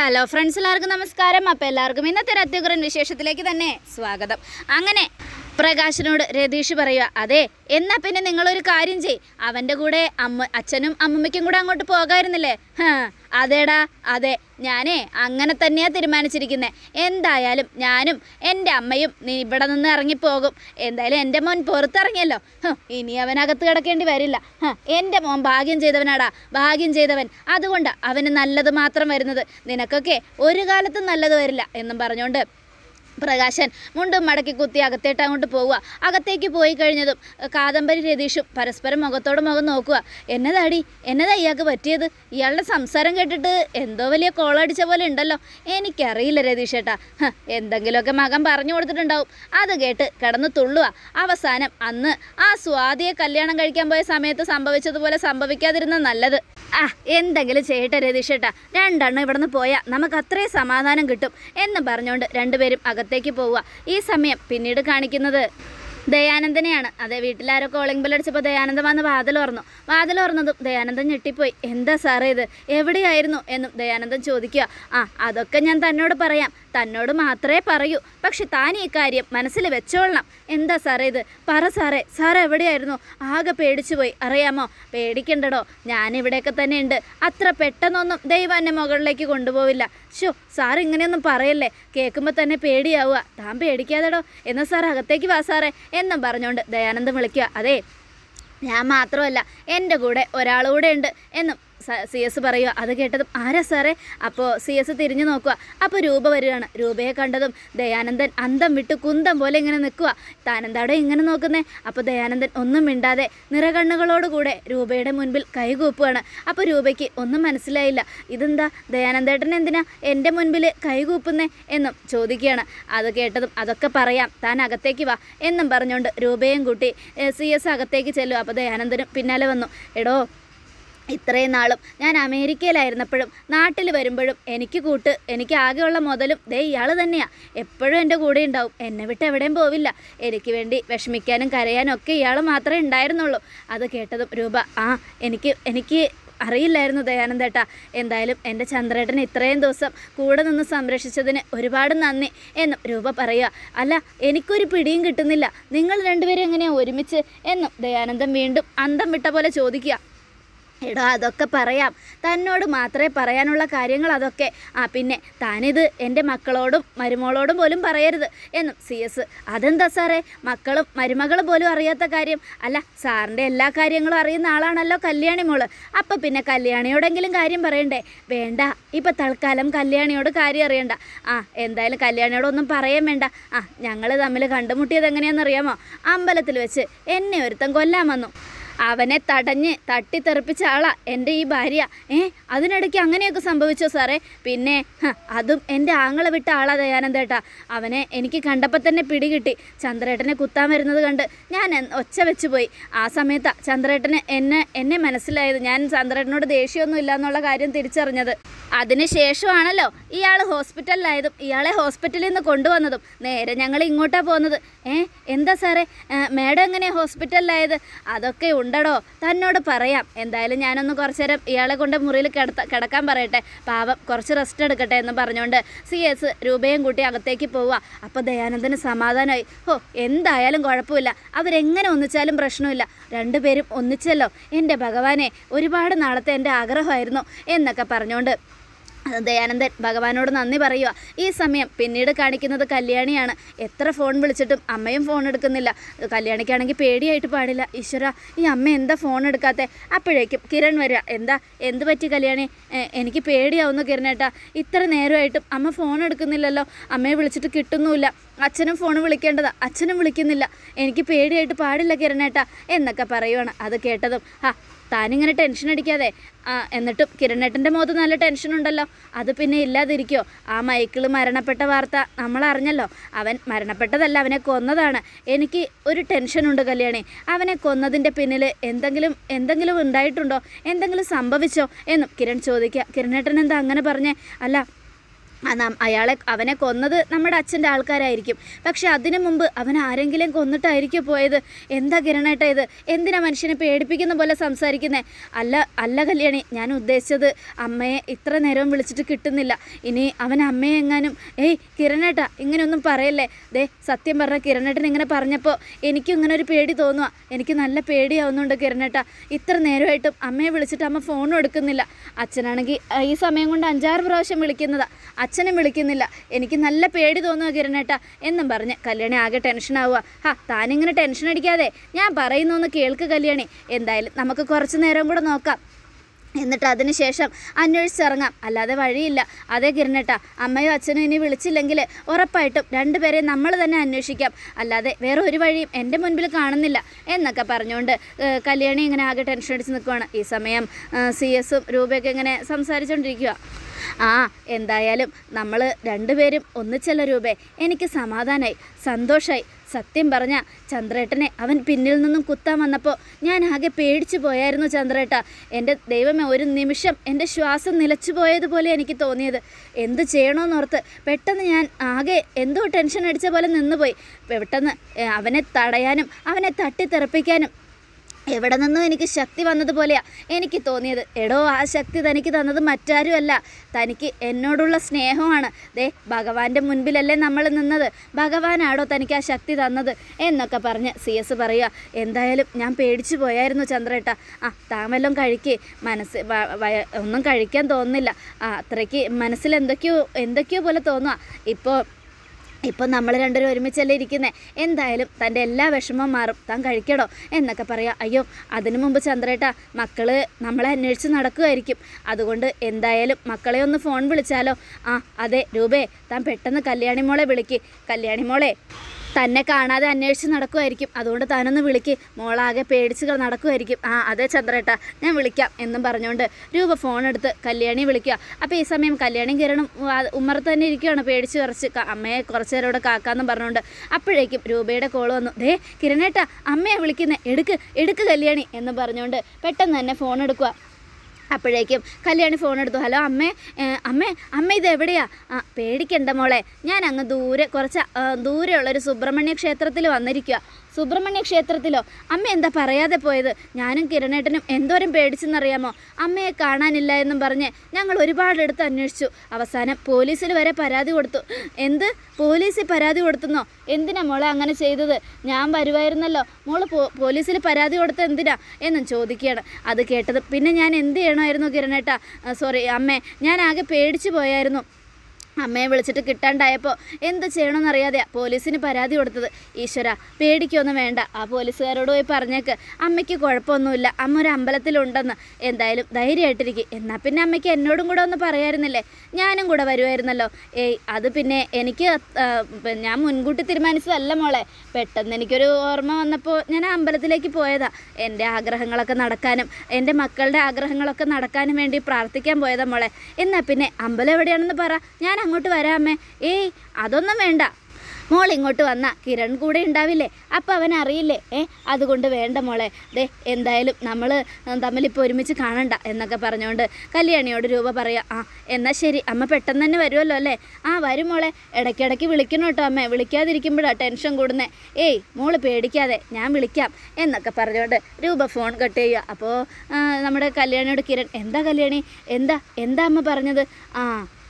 hello friends എല്ലാവർക്കും നമസ്കാരം അപ്പോൾ എല്ലാവർക്കും ഇന്നത്തെ ഒരു അത്യുഗ്രൻ വിശേഷത്തിലേക്ക് തന്നെ സ്വാഗതം അങ്ങനെ പ്രകാശിനോട് രതീഷ് പറയുക അതെ എന്നാ പിന്നെ നിങ്ങളൊരു കാര്യം ചെയ് അവൻ്റെ കൂടെ അമ്മ അച്ഛനും അമ്മമ്മയ്ക്കും കൂടെ അങ്ങോട്ട് പോകായിരുന്നില്ലേ ഹാ അതേടാ അതെ ഞാനേ അങ്ങനെ തന്നെയാ തീരുമാനിച്ചിരിക്കുന്നത് എന്തായാലും ഞാനും എൻ്റെ അമ്മയും നീ ഇവിടെ നിന്ന് ഇറങ്ങിപ്പോകും എന്തായാലും എൻ്റെ മോൻ പുറത്തിറങ്ങിയല്ലോ ഹ്, ഇനി അവൻ അകത്ത് കിടക്കേണ്ടി വരില്ല ഹ, എൻ്റെ മോൻ ഭാഗ്യം ചെയ്തവനാടാ ഭാഗ്യം ചെയ്തവൻ അതുകൊണ്ട് അവന് നല്ലത് മാത്രം വരുന്നത് നിനക്കൊക്കെ ഒരു കാലത്തും നല്ലത് വരില്ല എന്നും പറഞ്ഞുകൊണ്ട് പ്രകാശൻ മുണ്ടും മടക്കി കുത്തി അകത്തേട്ട് അങ്ങോട്ട് പോവുക അകത്തേക്ക് പോയി കഴിഞ്ഞതും ഏ, കാദംബരി രതീഷും പരസ്പരം മുഖത്തോട് മുഖം നോക്കുക എന്നതാടി എന്നതാ ഇയാൾക്ക് പറ്റിയത് ഇയാളുടെ സംസാരം കേട്ടിട്ട് എന്തോ വലിയ കോളടിച്ച പോലെ ഉണ്ടല്ലോ എനിക്കറിയില്ല രതീഷേട്ടാ ഹ, എന്തെങ്കിലുമൊക്കെ മകൻ പറഞ്ഞു കൊടുത്തിട്ടുണ്ടാവും അത് കേട്ട് കിടന്ന് തുള്ളുക അവസാനം അന്ന് ആ സ്വാതിയെ കല്യാണം കഴിക്കാൻ പോയ സമയത്ത് സംഭവിച്ചതുപോലെ സംഭവിക്കാതിരുന്ന നല്ലത് ആ എന്തെങ്കിലും ചെയ്യട്ടെ രതീഷേട്ടാ രണ്ടെണ്ണം ഇവിടുന്ന് പോയാൽ നമുക്ക് അത്രയും സമാധാനം കിട്ടും എന്ന് പറഞ്ഞുകൊണ്ട് രണ്ടുപേരും അകത്തേക്ക് പോവുക ഈ സമയം പിന്നീട് കാണിക്കുന്നത് ദയാനന്ദനെയാണ് അതെ വീട്ടിലാരോ കോളിംഗ് ബെൽ അടിച്ചപ്പോൾ ദയാനന്ദൻ വന്ന് വാതിൽ തുറന്നു വാതിൽ തുറന്നതും ദയാനന്ദൻ ഞെട്ടിപ്പോയി എന്താ സാറേ ഇത് എവിടെയായിരുന്നു എന്നും ദയാനന്ദൻ ചോദിക്കുക ആ അതൊക്കെ ഞാൻ തന്നോട് പറയാം തന്നോട് മാത്രമേ പറയൂ പക്ഷെ താൻ ഈ കാര്യം മനസ്സിൽ വെച്ചോളണം എന്താ സാറേ ഇത് പറ സാറേ സാർ എവിടെയായിരുന്നു ആകെ പേടിച്ചു പോയി അറിയാമോ പേടിക്കണ്ടടോ ഞാനിവിടെയൊക്കെ തന്നെ ഉണ്ട് അത്ര പെട്ടെന്നൊന്നും ദൈവം എന്നെ മുകളിലേക്ക് കൊണ്ടുപോവില്ല ഷോ സാർ ഇങ്ങനെയൊന്നും പറയല്ലേ കേൾക്കുമ്പോൾ തന്നെ പേടിയാവുക താൻ പേടിക്കാതെടോ എന്നാ സാർ അകത്തേക്ക് വാ സാറേ എന്നും പറഞ്ഞുകൊണ്ട് ദയാനന്ദൻ വിളിക്കുക അതെ ഞാൻ മാത്രമല്ല എൻ്റെ കൂടെ ഒരാളുകൂടെ ഉണ്ട് എന്നും സി എസ് പറയുക അത് കേട്ടതും ആരാ സാറേ അപ്പോൾ സി എസ് തിരിഞ്ഞു നോക്കുക അപ്പോൾ രൂപ വരികയാണ് രൂപയെ കണ്ടതും ദയാനന്ദൻ അന്തം വിട്ട് കുന്തം പോലെ ഇങ്ങനെ നിൽക്കുക താനെന്താടെ ഇങ്ങനെ നോക്കുന്നേ അപ്പോൾ ദയാനന്ദൻ ഒന്നും മിണ്ടാതെ നിറകണ്ണുകളോടുകൂടെ രൂപയുടെ മുൻപിൽ കൈകൂപ്പുകയാണ് അപ്പോൾ രൂപയ്ക്ക് ഒന്നും മനസ്സിലായില്ല ഇതെന്താ ദയാനന്ദേട്ടൻ എന്തിനാ എൻ്റെ മുൻപിൽ കൈകൂപ്പുന്നേ എന്നും ചോദിക്കുകയാണ് അത് കേട്ടതും അതൊക്കെ പറയാം താൻ അകത്തേക്ക് വാ എന്നും പറഞ്ഞുകൊണ്ട് രൂപയും കൂട്ടി സി എസ് അകത്തേക്ക് ചെല്ലും അപ്പോൾ ദയാനന്ദനും പിന്നാലെ വന്നു എടോ ഇത്രയും നാളും ഞാൻ അമേരിക്കയിലായിരുന്നപ്പോഴും നാട്ടിൽ വരുമ്പോഴും എനിക്ക് കൂട്ട് എനിക്ക് ആകെയുള്ള മുതലും ദേ ഇയാൾ തന്നെയാണ് എപ്പോഴും എൻ്റെ കൂടെ ഉണ്ടാവും എന്നെ വിട്ട് എവിടെയും പോവില്ല എനിക്ക് വേണ്ടി വിഷമിക്കാനും കരയാനും ഒക്കെ ഇയാൾ മാത്രമേ ഉണ്ടായിരുന്നുള്ളൂ അത് കേട്ടതും രൂപ ആ എനിക്ക് എനിക്ക് അറിയില്ലായിരുന്നു ദയാനന്ദേട്ടാ എന്തായാലും എൻ്റെ ചന്ദ്രേട്ടൻ ഇത്രയും ദിവസം കൂടെ നിന്ന് സംരക്ഷിച്ചതിന് ഒരുപാട് നന്ദി എന്നും രൂപ പറയുക അല്ല എനിക്കൊരു പിടിയും കിട്ടുന്നില്ല നിങ്ങൾ രണ്ടുപേരും എങ്ങനെയാണ് ഒരുമിച്ച് എന്നും ദയാനന്ദൻ വീണ്ടും അന്തം വിട്ട പോലെ ചോദിക്കുക എടാ അതൊക്കെ പറയാം തന്നോട് മാത്രമേ പറയാനുള്ള കാര്യങ്ങൾ അതൊക്കെ ആ പിന്നെ താനിത് എൻ്റെ മക്കളോടും മരുമോളോടും പോലും പറയരുത് എന്നും സി എസ് അതെന്താ സാറേ മക്കളും മരുമകളും പോലും അറിയാത്ത കാര്യം അല്ല സാറിൻ്റെ എല്ലാ കാര്യങ്ങളും അറിയുന്ന ആളാണല്ലോ കല്യാണി മോള് അപ്പം പിന്നെ കല്യാണിയോടെങ്കിലും കാര്യം പറയണ്ടേ വേണ്ട ഇപ്പം തൽക്കാലം കല്യാണിയോട് കാര്യം അറിയണ്ട ആ എന്തായാലും കല്യാണിയോടൊന്നും പറയാൻ വേണ്ട ആ ഞങ്ങൾ തമ്മിൽ കണ്ടുമുട്ടിയത് എങ്ങനെയാണെന്നറിയാമോ അമ്പലത്തിൽ വെച്ച് എന്നെ ഒരുത്തൻ കൊല്ലാൻ വന്നു അവനെ തടഞ്ഞ് തട്ടിത്തെറിപ്പിച്ച ആളാ എൻ്റെ ഈ ഭാര്യ ഏ അതിനിടയ്ക്ക് അങ്ങനെയൊക്കെ സംഭവിച്ചോ സാറേ പിന്നെ ഹ, അതും എൻ്റെ ആങ്ങളെ വിട്ട ആളാ ദയാനന്ദേട്ടാ അവനെ എനിക്ക് കണ്ടപ്പോൾ തന്നെ പിടികിട്ടി ചന്ദ്രേട്ടനെ കുത്താൻ വരുന്നത് കണ്ട് ഞാൻ എൻ- ഒച്ച വെച്ച് പോയി ആ സമയത്താ ചന്ദ്രേട്ടന് എന്നെ എന്നെ മനസ്സിലായത് ഞാൻ ചന്ദ്രേട്ടനോട് ദേഷ്യമൊന്നും ഇല്ല എന്നുള്ള കാര്യം തിരിച്ചറിഞ്ഞത് അതിന് ശേഷമാണല്ലോ ഇയാൾ ഹോസ്പിറ്റലിലായതും ഇയാളെ ഹോസ്പിറ്റലിൽ നിന്ന് കൊണ്ടുവന്നതും നേരെ ഞങ്ങൾ ഇങ്ങോട്ടാ പോകുന്നത് ഏ എന്താ സാറേ ഏ, മേഡം എങ്ങനെയാ ഹോസ്പിറ്റലിലായത് അതൊക്കെ ഉണ്ടടോ തന്നോട് പറയാം എന്തായാലും ഞാനൊന്ന് കുറച്ച് നേരം ഇയാളെ കൊണ്ട് മുറിയിൽ കിടത്ത കിടക്കാൻ പറയട്ടെ പാവം കുറച്ച് റെസ്റ്റ് എടുക്കട്ടെ എന്ന് പറഞ്ഞുകൊണ്ട് സി എസ് രൂപയും കൂട്ടി അകത്തേക്ക് പോവുക അപ്പോൾ ദയാനന്ദന് സമാധാനമായി ഓ എന്തായാലും കുഴപ്പമില്ല അവരെങ്ങനെ ഒന്നിച്ചാലും പ്രശ്നമില്ല രണ്ടുപേരും ഒന്നിച്ചല്ലോ എൻ്റെ ഭഗവാനെ ഒരുപാട് നാളത്തെ എൻ്റെ ആഗ്രഹമായിരുന്നു എന്നൊക്കെ പറഞ്ഞുകൊണ്ട് ദയാനന്ദൻ ഭഗവാനോട് നന്ദി പറയുക ഈ സമയം പിന്നീട് കാണിക്കുന്നത് കല്യാണിയാണ് എത്ര ഫോൺ വിളിച്ചിട്ടും അമ്മയും ഫോൺ എടുക്കുന്നില്ല കല്യാണിക്കാണെങ്കിൽ പേടിയായിട്ട് പാടില്ല ഈശ്വര ഈ അമ്മ എന്താ ഫോൺ എടുക്കാത്തെ അപ്പോഴേക്കും കിരൺ വരിക എന്താ എന്ത് പറ്റി കല്യാണി "എ, എനിക്ക് പേടിയാവുന്നു കിരണേട്ടാ ഇത്ര നേരമായിട്ടും അമ്മ ഫോൺ എടുക്കുന്നില്ലല്ലോ അമ്മയെ വിളിച്ചിട്ട് കിട്ടുന്നുമില്ല അച്ഛനും ഫോൺ വിളിക്കേണ്ടതാ അച്ഛനും വിളിക്കുന്നില്ല എനിക്ക് പേടിയായിട്ട് പാടില്ല കിരണേട്ടാ എന്നൊക്കെ പറയുവാണ് അത് കേട്ടതും ആ താനിങ്ങനെ ടെൻഷൻ അടിക്കാതെ ആ എന്നിട്ടും കിരണേട്ടൻ്റെ മുഖത്ത് നല്ല ടെൻഷൻ ഉണ്ടല്ലോ അത് പിന്നെ ഇല്ലാതിരിക്കോ ആ മൈക്കിൾ മരണപ്പെട്ട വാർത്ത നമ്മൾ അറിഞ്ഞല്ലോ അവൻ മരണപ്പെട്ടതല്ല അവനെ കൊന്നതാണ് എനിക്ക് ഒരു ടെൻഷനുണ്ട് കല്യാണി അവനെ കൊന്നതിൻ്റെ പിന്നിൽ എന്തെങ്കിലും എന്തെങ്കിലും ഉണ്ടായിട്ടുണ്ടോ എന്തെങ്കിലും സംഭവിച്ചോ എന്നും കിരൺ ചോദിക്കുക കിരണേട്ടൻ എന്താ അങ്ങനെ പറഞ്ഞേ അല്ല ആ നം- അയാളെ അവനെ കൊന്നത് നമ്മുടെ അച്ഛൻ്റെ ആൾക്കാരായിരിക്കും പക്ഷെ അതിനു മുമ്പ് അവൻ ആരെങ്കിലും കൊന്നിട്ടായിരിക്കും പോയത് എന്താ കിരണേട്ട ഇത് എന്തിനാ മനുഷ്യനെ പേടിപ്പിക്കുന്ന പോലെ സംസാരിക്കുന്നേ അല്ല അല്ല കല്യാണി ഞാൻ ഉദ്ദേശിച്ചത് അമ്മയെ ഇത്ര നേരവും വിളിച്ചിട്ട് കിട്ടുന്നില്ല ഇനി അവൻ അമ്മയെ എങ്ങാനും ഏയ് കിരണേട്ട ഇങ്ങനെയൊന്നും പറയല്ലേ ദേ സത്യം പറഞ്ഞ കിരണേട്ടൻ ഇങ്ങനെ പറഞ്ഞപ്പോൾ എനിക്കും ഇങ്ങനെ ഒരു പേടി തോന്നുക എനിക്ക് നല്ല പേടിയാവുന്നുണ്ട് കിരണേട്ട ഇത്ര നേരമായിട്ടും അമ്മയെ വിളിച്ചിട്ട് അമ്മ ഫോണും എടുക്കുന്നില്ല അച്ഛനാണെങ്കിൽ ആ, ഈ സമയം കൊണ്ട് അഞ്ചാറ് പ്രാവശ്യം വിളിക്കുന്നതാ അച്ഛനും വിളിക്കുന്നില്ല എനിക്ക് നല്ല പേടി തോന്നുക കിരണേട്ട എന്നും പറഞ്ഞ് കല്യാണി ആകെ ടെൻഷനാവുക ഹാ താനിങ്ങനെ ടെൻഷൻ അടിക്കാതെ ഞാൻ പറയുന്നൊന്ന് കേൾക്ക് കല്യാണി എന്തായാലും നമുക്ക് കുറച്ച് നേരം കൂടെ നോക്കാം എന്നിട്ട് അതിന് ശേഷം അന്വേഷിച്ചിറങ്ങാം അല്ലാതെ വഴിയില്ല അതേ കിരണേട്ട അമ്മയോ അച്ഛനും ഇനി വിളിച്ചില്ലെങ്കിൽ ഉറപ്പായിട്ടും രണ്ടുപേരെ നമ്മൾ തന്നെ അന്വേഷിക്കാം അല്ലാതെ വേറെ ഒരു വഴിയും എൻ്റെ മുൻപിൽ കാണുന്നില്ല എന്നൊക്കെ പറഞ്ഞുകൊണ്ട് ഏഹ്, കല്യാണി ഇങ്ങനെ ആകെ ടെൻഷൻ അടിച്ച് നിൽക്കുവാണ് ഈ സമയം സി എസും രൂപയൊക്കെ ഇങ്ങനെ സംസാരിച്ചുകൊണ്ടിരിക്കുക ആ എന്തായാലും നമ്മൾ രണ്ടുപേരും ഒന്നിച്ചല്ല രൂപേ എനിക്ക് സമാധാനമായി സന്തോഷമായി സത്യം പറഞ്ഞ ചന്ദ്രേട്ടനെ അവൻ പിന്നിൽ നിന്നും കുത്താൻ വന്നപ്പോൾ ഞാൻ ആകെ പേടിച്ചു പോയായിരുന്നു ചന്ദ്രേട്ട എൻ്റെ ദൈവമേ ഒരു നിമിഷം എൻ്റെ ശ്വാസം നിലച്ചു പോയതുപോലെ എനിക്ക് തോന്നിയത് എന്ത് ചെയ്യണമെന്നോർത്ത് പെട്ടെന്ന് ഞാൻ ആകെ എന്തോ ടെൻഷൻ അടിച്ച പോലെ നിന്നുപോയി പെട്ടെന്ന് ഏ, അവനെ തടയാനും അവനെ തട്ടിത്തെറിപ്പിക്കാനും എവിടെ നിന്നും എനിക്ക് ശക്തി വന്നതുപോലെയാ എനിക്ക് തോന്നിയത് എടോ ആ ശക്തി തനിക്ക് തന്നത് മറ്റാരുമല്ല തനിക്ക് എന്നോടുള്ള സ്നേഹമാണ് ദേ ഭഗവാന്റെ മുൻപിലല്ലേ നമ്മൾ നിന്നത് ഭഗവാനാടോ തനിക്ക് ആ ശക്തി തന്നത് എന്നൊക്കെ പറഞ്ഞ് സി എസ് പറയുക എന്തായാലും ഞാൻ പേടിച്ചു പോയായിരുന്നു ചന്ദ്രേട്ട ആ താൻ വല്ലതും കഴിക്കേ മനസ്സ് വ- വയ- ഒന്നും കഴിക്കാൻ തോന്നുന്നില്ല ആ അത്രയ്ക്ക് മനസ്സിൽ എന്തൊക്കെയോ എന്തൊക്കെയോ പോലെ തോന്നുക ഇപ്പോൾ ഇപ്പോൾ നമ്മൾ രണ്ടുപേരും ഒരുമിച്ചല്ലേ ഇരിക്കുന്നത് എന്തായാലും തൻ്റെ എല്ലാ വിഷമവും മാറും താൻ കഴിക്കടോ എന്നൊക്കെ പറയാം അയ്യോ അതിനു മുമ്പ് ചന്ദ്രേട്ട മക്കള് നമ്മളെ അന്വേഷിച്ച് നടക്കുമായിരിക്കും അതുകൊണ്ട് എന്തായാലും മക്കളെ ഒന്ന് ഫോൺ വിളിച്ചാലോ ആ അതെ രൂപേ താൻ പെട്ടെന്ന് കല്യാണി മോളെ വിളിക്ക് കല്യാണി മോളെ തന്നെ കാണാതെ അന്വേഷിച്ച് നടക്കുമായിരിക്കും അതുകൊണ്ട് താനൊന്ന് വിളിക്ക് മോളാകെ പേടിച്ച് ക- നടക്കുമായിരിക്കും ആ അതെ ചന്ദ്രേട്ട ഞാൻ വിളിക്കാം എന്നും പറഞ്ഞുകൊണ്ട് രൂപ ഫോൺ എടുത്ത് കല്യാണി വിളിക്കുക അപ്പോൾ ഈ സമയം കല്യാണി കിരണം ഉമ്മറത്ത് തന്നെ ഇരിക്കുകയാണ് പേടിച്ച് കുറച്ച് ക- അമ്മയെ കുറച്ച് നേരം ഇവിടെ കാക്കാന്നും പറഞ്ഞുകൊണ്ട് അപ്പോഴേക്കും രൂപയുടെ കോൾ വന്നു ദേ കിരണേട്ട അമ്മയെ വിളിക്കുന്നേ എടുക്ക് എടുക്ക് കല്യാണി എന്ന് പറഞ്ഞുകൊണ്ട് പെട്ടെന്ന് തന്നെ ഫോൺ എടുക്കുക അപ്പോഴേക്കും കല്യാണി ഫോൺ എടുത്തു ഹലോ അമ്മേ ഏ, അമ്മേ അമ്മ ഇത് എവിടെയാ ആ പേടിക്കണ്ട മോളെ ഞാൻ അങ്ങ് ദൂരെ കുറച്ച് ആ, ദൂരെയുള്ളൊരു സുബ്രഹ്മണ്യ ക്ഷേത്രത്തിൽ വന്നിരിക്കുക സുബ്രഹ്മണ്യ ക്ഷേത്രത്തിലോ അമ്മ എന്താ പറയാതെ പോയത് ഞാനും കിരണേട്ടനും എന്തോരം പേടിച്ചെന്നറിയാമോ അമ്മയെ കാണാനില്ല എന്നും പറഞ്ഞ് ഞങ്ങൾ ഒരുപാട് എടുത്ത് അന്വേഷിച്ചു അവസാനം പോലീസിൽ വരെ പരാതി കൊടുത്തു എന്ത് പോലീസിൽ പരാതി കൊടുത്തുന്നോ എന്തിനാ മോളെ അങ്ങനെ ചെയ്തത് ഞാൻ വരുമായിരുന്നല്ലോ മോള് പോ പോലീസിൽ പരാതി കൊടുത്ത എന്തിനാ എന്നും ചോദിക്കുകയാണ് അത് കേട്ടത് പിന്നെ ഞാൻ എന്ത് ചെയ്യണമായിരുന്നു കിരണേട്ടാ സോറി അമ്മേ ഞാൻ ആകെ പേടിച്ചു പോയായിരുന്നു അമ്മയെ വിളിച്ചിട്ട് കിട്ടാണ്ടായപ്പോൾ എന്ത് ചെയ്യണമെന്നറിയാതെയാ പോലീസിന് പരാതി കൊടുത്തത് ഈശ്വര പേടിക്കൊന്നും വേണ്ട ആ പോലീസുകാരോട് പോയി പറഞ്ഞേക്ക് അമ്മയ്ക്ക് കുഴപ്പമൊന്നുമില്ല അമ്മ ഒരു അമ്പലത്തിലുണ്ടെന്ന് എന്തായാലും ധൈര്യമായിട്ടിരിക്കും എന്നാൽ പിന്നെ അമ്മയ്ക്ക് എന്നോടും കൂടെ ഒന്ന് പറയായിരുന്നില്ലേ ഞാനും കൂടെ വരുമായിരുന്നല്ലോ ഏയ് അത് പിന്നെ എനിക്ക് ആ, പ- ഞാൻ മുൻകൂട്ടി തീരുമാനിച്ചതല്ല മോളെ പെട്ടെന്ന് എനിക്കൊരു ഓർമ്മ വന്നപ്പോൾ ഞാൻ ആ അമ്പലത്തിലേക്ക് പോയതാ എൻ്റെ ആഗ്രഹങ്ങളൊക്കെ നടക്കാനും എൻ്റെ മക്കളുടെ ആഗ്രഹങ്ങളൊക്കെ നടക്കാനും വേണ്ടി പ്രാർത്ഥിക്കാൻ പോയതാ മോളെ എന്നാൽ പിന്നെ അമ്പലം എവിടെയാണെന്ന് പറ ഞാൻ അങ്ങോട്ട് വരാമേ ഏയ് അതൊന്നും വേണ്ട മോൾ ഇങ്ങോട്ട് വന്ന കിരൺ കൂടെ ഉണ്ടാവില്ലേ അപ്പം അവൻ അറിയില്ലേ ഏ അതുകൊണ്ട് വേണ്ട മോളെ ദേ എന്തായാലും നമ്മൾ തമ്മിലിപ്പോൾ ഒരുമിച്ച് കാണണ്ട എന്നൊക്കെ പറഞ്ഞുകൊണ്ട് കല്യാണിയോട് രൂപ പറയാം ആ എന്നാൽ ശരി അമ്മ പെട്ടെന്ന് തന്നെ വരുമല്ലോ അല്ലേ ആ വരും മോളെ ഇടയ്ക്കിടയ്ക്ക് വിളിക്കണം കേട്ടോ അമ്മേ വിളിക്കാതിരിക്കുമ്പോഴാണ് ടെൻഷൻ കൂടുന്നേ ഏയ് മോള് പേടിക്കാതെ ഞാൻ വിളിക്കാം എന്നൊക്കെ പറഞ്ഞുകൊണ്ട് രൂപ ഫോൺ കട്ട് ചെയ്യുക അപ്പോൾ നമ്മുടെ കല്യാണിയോട് കിരൺ എന്താ കല്യാണി എന്താ എന്താ അമ്മ പറഞ്ഞത് ആ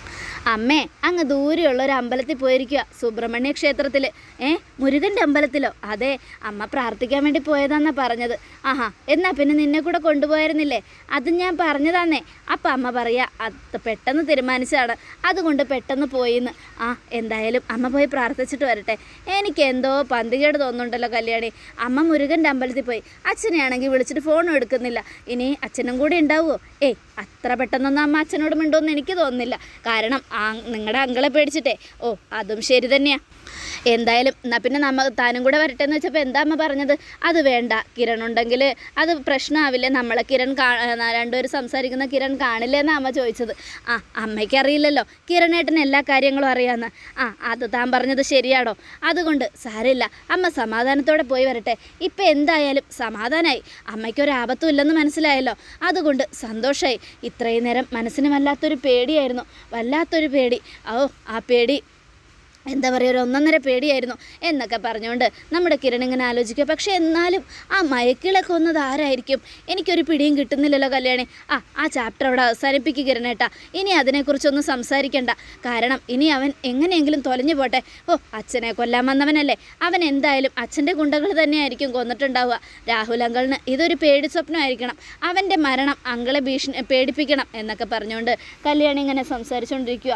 അമ്മേ അങ്ങ് ദൂരെയുള്ള ഒരു അമ്പലത്തിൽ പോയിരിക്കുക സുബ്രഹ്മണ്യ ക്ഷേത്രത്തിൽ ഏ മുരുകൻ്റെ അമ്പലത്തിലോ അതെ അമ്മ പ്രാർത്ഥിക്കാൻ വേണ്ടി പോയതാന്നാ പറഞ്ഞത് ആഹാ എന്നാ പിന്നെ നിന്നെ കൂടെ കൊണ്ടുപോയായിരുന്നില്ലേ അത് ഞാൻ പറഞ്ഞതാന്നേ അപ്പം അമ്മ പറയാ അത് പെട്ടെന്ന് തീരുമാനിച്ചതാണ് അതുകൊണ്ട് പെട്ടെന്ന് പോയിന്ന് ആ എന്തായാലും അമ്മ പോയി പ്രാർത്ഥിച്ചിട്ട് വരട്ടെ എനിക്ക് എന്തോ പന്തികേട് തോന്നുന്നുണ്ടല്ലോ കല്യാണി അമ്മ മുരുകൻ്റെ അമ്പലത്തിൽ പോയി അച്ഛനെയാണെങ്കിൽ വിളിച്ചിട്ട് ഫോണും എടുക്കുന്നില്ല ഇനി അച്ഛനും കൂടി ഉണ്ടാവുമോ ഏയ് അത്ര പെട്ടെന്നൊന്നും അമ്മ അച്ഛനോട് മിണ്ടുമെന്ന് എനിക്ക് തോന്നുന്നില്ല കാരണം ആ നിങ്ങളുടെ അങ്കളെ പേടിച്ചിട്ടേ ഓ അതും ശരി തന്നെയാ എന്തായാലും എന്നാൽ പിന്നെ നമ്മ താനും കൂടെ വരട്ടെ എന്ന് വെച്ചപ്പോൾ എന്താ അമ്മ പറഞ്ഞത് അത് വേണ്ട കിരൺ ഉണ്ടെങ്കിൽ അത് പ്രശ്നമാവില്ലേ നമ്മളെ കിരൺ കാ ആ, രണ്ടുപേരും സംസാരിക്കുന്ന കിരൺ കാണില്ലേ എന്നാ അമ്മ ചോദിച്ചത് ആ അമ്മയ്ക്ക് അറിയില്ലല്ലോ കിരണേട്ടന് എല്ലാ കാര്യങ്ങളും അറിയാമെന്ന് ആ അത് താൻ പറഞ്ഞത് ശരിയാണോ അതുകൊണ്ട് സാരമില്ല അമ്മ സമാധാനത്തോടെ പോയി വരട്ടെ ഇപ്പം എന്തായാലും സമാധാനമായി അമ്മയ്ക്കൊരു ആപത്തും ഇല്ലെന്ന് മനസ്സിലായല്ലോ അതുകൊണ്ട് സന്തോഷമായി ഇത്രയും നേരം മനസ്സിന് വല്ലാത്തൊരു പേടിയായിരുന്നു വല്ലാത്തൊരു പേടി ഓ ആ പേടി എന്താ പറയുക ഒരു ഒന്നൊന്നര പേടിയായിരുന്നു എന്നൊക്കെ പറഞ്ഞുകൊണ്ട് നമ്മുടെ കിരൺ ഇങ്ങനെ ആലോചിക്കുക പക്ഷേ എന്നാലും ആ മയക്കിളെ കൊന്നത് ആരായിരിക്കും എനിക്കൊരു പിടിയും കിട്ടുന്നില്ലല്ലോ കല്യാണി ആ ആ ചാപ്റ്റർ അവിടെ അവസാനിപ്പിക്കുക കിരണേട്ടാ ഇനി അതിനെക്കുറിച്ചൊന്നും സംസാരിക്കണ്ട കാരണം ഇനി അവൻ എങ്ങനെയെങ്കിലും തൊലഞ്ഞു പോട്ടെ ഓ അച്ഛനെ കൊല്ലാൻ വന്നവനല്ലേ അവൻ എന്തായാലും അച്ഛൻ്റെ ഗുണ്ടകൾ തന്നെയായിരിക്കും കൊന്നിട്ടുണ്ടാവുക രാഹുൽ അങ്കളിന് ഇതൊരു പേടി സ്വപ്നമായിരിക്കണം അവൻ്റെ മരണം അങ്കളെ ഭീഷണി പേടിപ്പിക്കണം എന്നൊക്കെ പറഞ്ഞുകൊണ്ട് കല്യാണി ഇങ്ങനെ സംസാരിച്ചുകൊണ്ടിരിക്കുക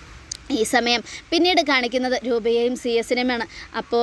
ഈ സമയം പിന്നീട് കാണിക്കുന്നത് രൂപയെയും സി എസിനെയുമാണ് അപ്പോൾ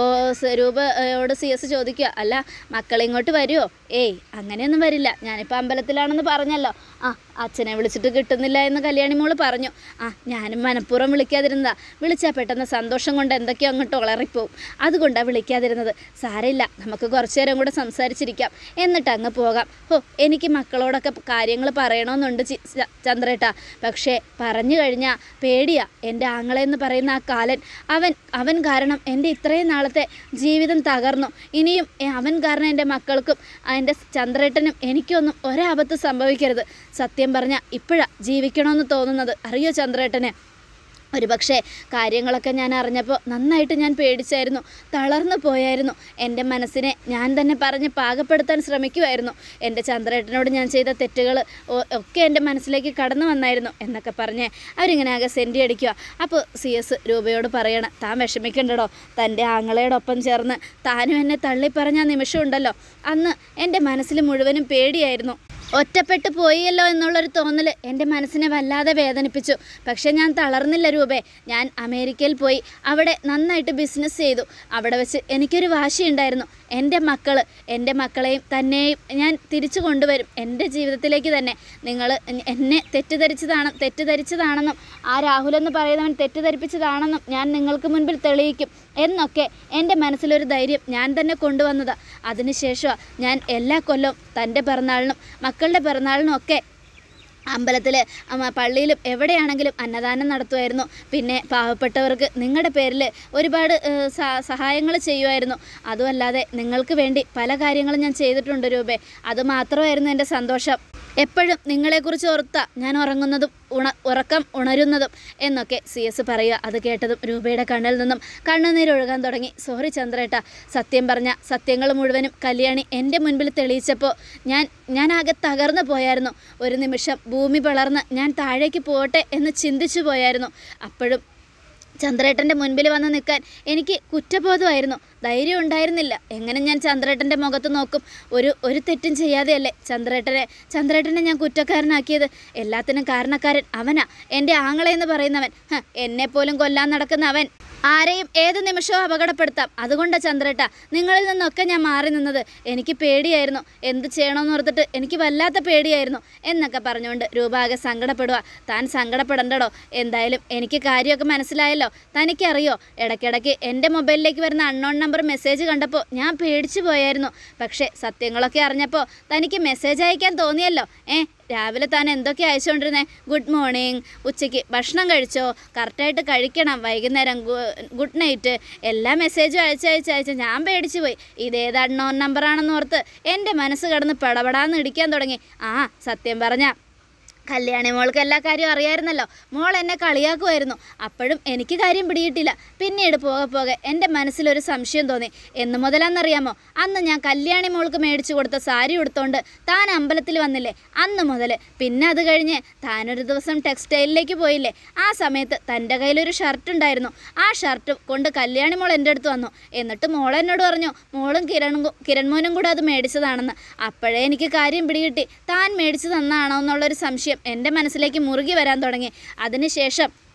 രൂപയോട് സി എസ് ചോദിക്കുക അല്ല മക്കൾ ഇങ്ങോട്ട് വരുമോ ഏയ് അങ്ങനെയൊന്നും വരില്ല ഞാനിപ്പോൾ അമ്പലത്തിലാണെന്ന് പറഞ്ഞല്ലോ ആ അച്ഛനെ വിളിച്ചിട്ട് കിട്ടുന്നില്ല എന്ന് കല്യാണി മോള് പറഞ്ഞു ആ ഞാനും മനഃപൂർവ്വം വിളിക്കാതിരുന്നതാ വിളിച്ചാൽ പെട്ടെന്ന് സന്തോഷം കൊണ്ട് എന്തൊക്കെയോ അങ്ങോട്ട് ഉളറിപ്പോവും അതുകൊണ്ടാണ് വിളിക്കാതിരുന്നത് സാരമില്ല നമുക്ക് കുറച്ചു നേരം കൂടെ സംസാരിച്ചിരിക്കാം എന്നിട്ട് അങ്ങ് പോകാം ഓ എനിക്ക് മക്കളോടൊക്കെ കാര്യങ്ങൾ പറയണമെന്നുണ്ട് ചി- ച- ചന്ദ്രേട്ടാ പക്ഷേ പറഞ്ഞു കഴിഞ്ഞാൽ പേടിയാ എൻ്റെ ആങ്ങളെന്ന് പറയുന്ന ആ കാലൻ അവൻ അവൻ കാരണം എൻ്റെ ഇത്രയും നാളത്തെ ജീവിതം തകർന്നു ഇനിയും എ- അവൻ കാരണം എൻ്റെ മക്കൾക്കും ആ, എൻ്റെ ചന്ദ്രേട്ടനും എനിക്കൊന്നും ഒരാപത്ത് സംഭവിക്കരുത് സത്യം പറഞ്ഞാൽ ഇപ്പോഴാണ് ജീവിക്കണമെന്ന് തോന്നുന്നത് അറിയോ ചന്ദ്രേട്ടനെ ഒരു പക്ഷേ കാര്യങ്ങളൊക്കെ ഞാൻ അറിഞ്ഞപ്പോൾ നന്നായിട്ട് ഞാൻ പേടിച്ചായിരുന്നു തളർന്നു പോയായിരുന്നു എൻ്റെ മനസ്സിനെ ഞാൻ തന്നെ പറഞ്ഞ് പാകപ്പെടുത്താൻ ശ്രമിക്കുമായിരുന്നു എൻ്റെ ചന്ദ്രേട്ടനോട് ഞാൻ ചെയ്ത തെറ്റുകൾ ഒക്കെ എൻ്റെ മനസ്സിലേക്ക് കടന്നു വന്നായിരുന്നു എന്നൊക്കെ പറഞ്ഞ് അവരിങ്ങനെ ആകെ സെൻറ്റി അടിക്കുക അപ്പോൾ സി എസ് രൂപയോട് പറയണം താൻ വിഷമിക്കണ്ടടോ തൻ്റെ ആങ്ങളയോടൊപ്പം ചേർന്ന് താനും എന്നെ തള്ളിപ്പറഞ്ഞ ആ നിമിഷമുണ്ടല്ലോ അന്ന് എൻ്റെ മനസ്സിൽ മുഴുവനും പേടിയായിരുന്നു ഒറ്റപ്പെട്ടു പോയല്ലോ എന്നുള്ളൊരു തോന്നൽ എൻ്റെ മനസ്സിനെ വല്ലാതെ വേദനിപ്പിച്ചു പക്ഷേ ഞാൻ തളർന്നില്ല രൂപേ ഞാൻ അമേരിക്കയിൽ പോയി അവിടെ നന്നായിട്ട് ബിസിനസ് ചെയ്തു അവിടെ വെച്ച് എനിക്കൊരു വാശിയുണ്ടായിരുന്നു എൻ്റെ മക്കൾ എൻ്റെ മക്കളെയും തന്നെയും ഞാൻ തിരിച്ചു കൊണ്ടുവരും എൻ്റെ ജീവിതത്തിലേക്ക് തന്നെ നിങ്ങൾ എന്നെ തെറ്റിദ്ധരിച്ചതാണ് തെറ്റിദ്ധരിച്ചതാണെന്നും ആ രാഹുൽ എന്ന് പറയുന്നവൻ തെറ്റിദ്ധരിപ്പിച്ചതാണെന്നും ഞാൻ നിങ്ങൾക്ക് മുൻപിൽ തെളിയിക്കും എന്നൊക്കെ എൻ്റെ മനസ്സിലൊരു ധൈര്യം ഞാൻ തന്നെ കൊണ്ടുവന്നതാണ് അതിനുശേഷമാണ് ഞാൻ എല്ലാ കൊല്ലവും തൻ്റെ പിറന്നാളിനും മക്കളുടെ പിറന്നാളിനും ഒക്കെ അമ്പലത്തിൽ പള്ളിയിലും എവിടെയാണെങ്കിലും അന്നദാനം നടത്തുമായിരുന്നു പിന്നെ പാവപ്പെട്ടവർക്ക് നിങ്ങളുടെ പേരിൽ ഒരുപാട് സഹായങ്ങൾ ചെയ്യുമായിരുന്നു അതുമല്ലാതെ നിങ്ങൾക്ക് വേണ്ടി പല കാര്യങ്ങളും ഞാൻ ചെയ്തിട്ടുണ്ട് രൂപേ അത് മാത്രമായിരുന്നു എൻ്റെ സന്തോഷം എപ്പോഴും നിങ്ങളെക്കുറിച്ച് ഓർത്ത ഞാൻ ഉറങ്ങുന്നതും ഉണ ഉറക്കം ഉണരുന്നതും എന്നൊക്കെ സി എസ് പറയുക അത് കേട്ടതും രൂപയുടെ കണ്ണിൽ നിന്നും കണ്ണുനീരൊഴുകാൻ തുടങ്ങി സോറി ചന്ദ്രേട്ട സത്യം പറഞ്ഞ സത്യങ്ങൾ മുഴുവനും കല്യാണി എൻ്റെ മുൻപിൽ തെളിയിച്ചപ്പോൾ ഞാൻ ഞാൻ ആകെ തകർന്നു പോയായിരുന്നു ഒരു നിമിഷം ഭൂമി പിളർന്ന് ഞാൻ താഴേക്ക് പോകട്ടെ എന്ന് ചിന്തിച്ചു പോയായിരുന്നു അപ്പോഴും ചന്ദ്രേട്ടൻ്റെ മുൻപിൽ വന്ന് നിൽക്കാൻ എനിക്ക് കുറ്റബോധമായിരുന്നു ധൈര്യം ഉണ്ടായിരുന്നില്ല എങ്ങനെ ഞാൻ ചന്ദ്രേട്ടൻ്റെ മുഖത്ത് നോക്കും ഒരു ഒരു തെറ്റും ചെയ്യാതെയല്ലേ ചന്ദ്രേട്ടനെ ചന്ദ്രേട്ടനെ ഞാൻ കുറ്റക്കാരനാക്കിയത് എല്ലാത്തിനും കാരണക്കാരൻ അവനാ എൻ്റെ ആങ്ങളെ എന്ന് പറയുന്നവൻ ഹ, എന്നെപ്പോലും കൊല്ലാൻ നടക്കുന്ന അവൻ ആരെയും ഏത് നിമിഷവും അപകടപ്പെടുത്താം അതുകൊണ്ടാ ചന്ദ്രേട്ട നിങ്ങളിൽ നിന്നൊക്കെ ഞാൻ മാറി നിന്നത് എനിക്ക് പേടിയായിരുന്നു എന്ത് ചെയ്യണമെന്ന് ഓർത്തിട്ട് എനിക്ക് വല്ലാത്ത പേടിയായിരുന്നു എന്നൊക്കെ പറഞ്ഞുകൊണ്ട് രൂപാകെ സങ്കടപ്പെടുക താൻ സങ്കടപ്പെടണ്ടടോ എന്തായാലും എനിക്ക് കാര്യമൊക്കെ മനസ്സിലായല്ലോ തനിക്കറിയോ ഇടയ്ക്കിടയ്ക്ക് എൻ്റെ മൊബൈലിലേക്ക് വരുന്ന അൺനോൺ നമ്പർ മെസ്സേജ് കണ്ടപ്പോൾ ഞാൻ പേടിച്ചു പോയായിരുന്നു പക്ഷേ സത്യങ്ങളൊക്കെ അറിഞ്ഞപ്പോൾ തനിക്ക് മെസ്സേജ് അയക്കാൻ തോന്നിയല്ലോ ഏ രാവിലെ താൻ എന്തൊക്കെ അയച്ചുകൊണ്ടിരുന്നേ ഗുഡ് മോർണിംഗ് ഉച്ചയ്ക്ക് ഭക്ഷണം കഴിച്ചോ കറക്റ്റായിട്ട് കഴിക്കണം വൈകുന്നേരം ഗുഡ് നൈറ്റ് എല്ലാ മെസ്സേജും അയച്ചയച്ച് അയച്ച് ഞാൻ പേടിച്ചു പോയി ഇതേത് അൺനോൺ നമ്പറാണെന്ന് ഓർത്ത് എൻ്റെ മനസ്സ് കിടന്ന് പടപടാന്ന് ഇടിക്കാൻ തുടങ്ങി ആ സത്യം പറഞ്ഞാൽ കല്യാണി മോൾക്ക് എല്ലാ കാര്യവും അറിയായിരുന്നല്ലോ മോൾ എന്നെ കളിയാക്കുമായിരുന്നു അപ്പോഴും എനിക്ക് കാര്യം പിടിയിട്ടില്ല പിന്നീട് പോകെ പോകെ എൻ്റെ മനസ്സിലൊരു സംശയം തോന്നി എന്ന് മുതലാണെന്നറിയാമോ അന്ന് ഞാൻ കല്യാണി മോൾക്ക് മേടിച്ചു കൊടുത്ത സാരി ഉടുത്തോണ്ട് താൻ അമ്പലത്തിൽ വന്നില്ലേ അന്ന് മുതൽ പിന്നെ അത് കഴിഞ്ഞ് താനൊരു ദിവസം ടെക്സ്റ്റൈലിലേക്ക് പോയില്ലേ ആ സമയത്ത് തൻ്റെ കയ്യിലൊരു ഷർട്ട് ഉണ്ടായിരുന്നു ആ ഷർട്ട് കൊണ്ട് കല്യാണി മോൾ എൻ്റെ അടുത്ത് വന്നു എന്നിട്ട് മോൾ എന്നോട് പറഞ്ഞു മോളും കിരണും കു- കിരൺമോനും കൂടെ അത് മേടിച്ചതാണെന്ന് അപ്പോഴേ എനിക്ക് കാര്യം പിടികിട്ടി താൻ മേടിച്ചു തന്നാണോ എന്നുള്ളൊരു സംശയം എൻ്റെ മനസ്സിലേക്ക് മുറുകി വരാൻ തുടങ്ങി അതിനുശേഷം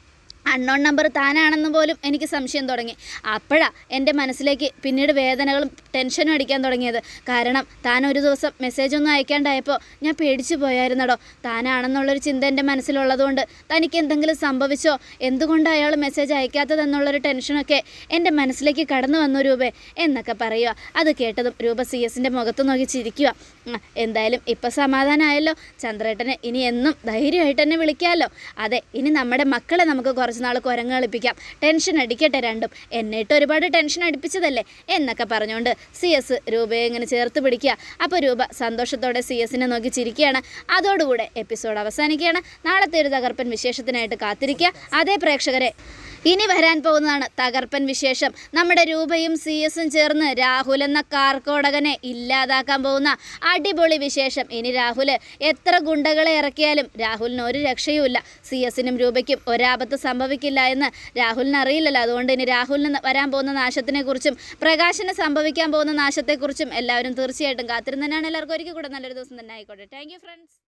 അൺനോൺ നമ്പർ താനാണെന്ന് പോലും എനിക്ക് സംശയം തുടങ്ങി അപ്പോഴാണ് എൻ്റെ മനസ്സിലേക്ക് പിന്നീട് വേദനകളും ടെൻഷനും അടിക്കാൻ തുടങ്ങിയത് കാരണം താൻ ഒരു ദിവസം മെസ്സേജൊന്നും അയക്കാണ്ടായപ്പോൾ ഞാൻ പേടിച്ചു പോയായിരുന്നടോ താനാണെന്നുള്ളൊരു ചിന്ത എൻ്റെ മനസ്സിലുള്ളതുകൊണ്ട് തനിക്ക് എന്തെങ്കിലും സംഭവിച്ചോ എന്തുകൊണ്ട് അയാൾ മെസ്സേജ് അയക്കാത്തതെന്നുള്ളൊരു ടെൻഷനൊക്കെ എൻ്റെ മനസ്സിലേക്ക് കടന്നു വന്നു രൂപേ എന്നൊക്കെ പറയുക അത് കേട്ടതും രൂപ സി എസിൻ്റെ മുഖത്ത് നോക്കി ചിരിക്കുക ഉം, എന്തായാലും ഇപ്പം സമാധാനമായല്ലോ ചന്ദ്രേട്ടനെ ഇനി എന്നും ധൈര്യമായിട്ട് തന്നെ വിളിക്കാമല്ലോ അതെ ഇനി നമ്മുടെ മക്കളെ നമുക്ക് കുറച്ച് നാൾ കുരങ്ങ് കളിപ്പിക്കാം ടെൻഷൻ അടിക്കട്ടെ രണ്ടും എന്നിട്ട് ഒരുപാട് ടെൻഷൻ അടിപ്പിച്ചതല്ലേ എന്നൊക്കെ പറഞ്ഞുകൊണ്ട് സി എസ് രൂപയെ ഇങ്ങനെ ചേർത്ത് പിടിക്കുക അപ്പോൾ രൂപ സന്തോഷത്തോടെ സി എസിനെ നോക്കി ചിരിക്കുകയാണ് അതോടുകൂടെ എപ്പിസോഡ് അവസാനിക്കുകയാണ് നാളത്തെ ഒരു തകർപ്പൻ വിശേഷത്തിനായിട്ട് കാത്തിരിക്കുക അതേ പ്രേക്ഷകരെ ഇനി വരാൻ പോകുന്നതാണ് തകർപ്പൻ വിശേഷം നമ്മുടെ രൂപയും സി എസും ചേർന്ന് രാഹുൽ എന്ന കാർക്കോടകനെ ഇല്ലാതാക്കാൻ പോകുന്ന അടിപൊളി വിശേഷം ഇനി രാഹുൽ എത്ര ഗുണ്ടകളെ ഇറക്കിയാലും രാഹുലിന് ഒരു രക്ഷയുമില്ല സി എസിനും രൂപയ്ക്കും ഒരാപത്ത് സംഭവിക്കില്ല എന്ന് രാഹുലിന് അറിയില്ലല്ലോ അതുകൊണ്ട് ഇനി രാഹുലിന് വരാൻ പോകുന്ന നാശത്തിനെക്കുറിച്ചും പ്രകാശന് സംഭവിക്കാൻ പോകുന്ന നാശത്തെക്കുറിച്ചും എല്ലാവരും തീർച്ചയായിട്ടും കാത്തിരുന്ന് തന്നെയാണ് എല്ലാവർക്കും ഒരിക്കൽ കൂടെ നല്ലൊരു ദിവസം തന്നെ ആയിക്കോട്ടെ താങ്ക് യു ഫ്രണ്ട്സ്